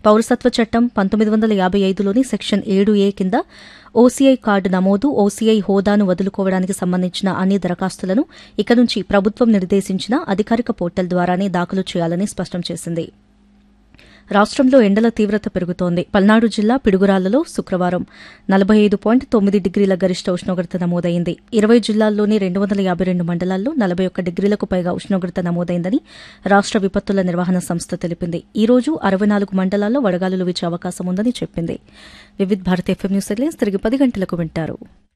పౌరసత్వ చట్టం పంతొమ్మిది వందల యాభై ఐదులోని సెక్షన్ ఏడు ఏ కింద ఓసీఐ కార్డు నమోదు ఓసీఐ హోదాను వదులుకోవడానికి సంబంధించిన అన్ని దరఖాస్తులను ఇక నుంచి ప్రభుత్వం నిర్దేశించిన అధికారిక పోర్టల్ ద్వారానే దాఖలు చేయాలని స్పష్టం చేసింది రాష్ట్రంలో ఎండల తీవ్రత పెరుగుతోంది పల్నాడు జిల్లా పిడుగురాళ్లలో శుక్రవారం నలభై ఐదు పాయింట్ తొమ్మిది డిగ్రీల గరిష్ట ఉష్ణోగ్రత నమోదైంది ఇరవై జిల్లాల్లోని రెండు వందల యాభై రెండు మండలాల్లో నలభై ఒక్క డిగ్రీలకు పైగా ఉష్ణోగ్రత నమోదైందని రాష్ట్ర విపత్తుల నిర్వహణ సంస్థ తెలిపింది ఈ రోజు అరవై నాలుగు మండలాల్లో వడగాలులు వీచే అవకాశం ఉందని చెప్పింది Vividh Bharat FM news headlines తిరిగి పది గంటలకు వింటారు